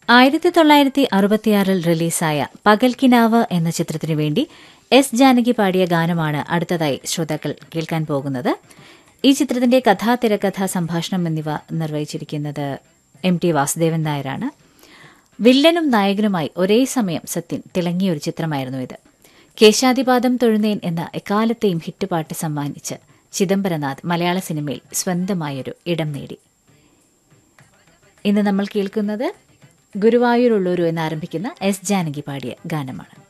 ആയിരത്തി തൊള്ളായിരത്തി അറുപത്തിയാറിൽ റിലീസായ പകൽക്കിനാവ് എന്ന ചിത്രത്തിനു വേണ്ടി എസ് ജാനകി പാടിയ ഗാനമാണ് അടുത്തതായി ശ്രോതാക്കൾ കേൾക്കാൻ പോകുന്നത് ഈ ചിത്രത്തിന്റെ കഥാ തിരക്കഥാ സംഭാഷണം എന്നിവ നിർവഹിച്ചിരിക്കുന്നത് എം ടി വാസുദേവൻ നായരാണ് വില്ലനും നായകനുമായി ഒരേ സമയം സത്യൻ തിളങ്ങിയ ഒരു ചിത്രമായിരുന്നു ഇത് കേശാതിപാദം തൊഴുന്നേൻ എന്ന എക്കാലത്തെയും ഹിറ്റുപാട്ട് സമ്മാനിച്ച് ചിദംബരനാഥ് മലയാള സിനിമയിൽ സ്വന്തമായൊരു ഇടം നേടി ഇന്ന് നമ്മൾ കേൾക്കുന്നത് ഗുരുവായൂരുള്ളൂരു എന്നാരംഭിക്കുന്ന എസ് ജാനകി പാടിയ ഗാനമാണ്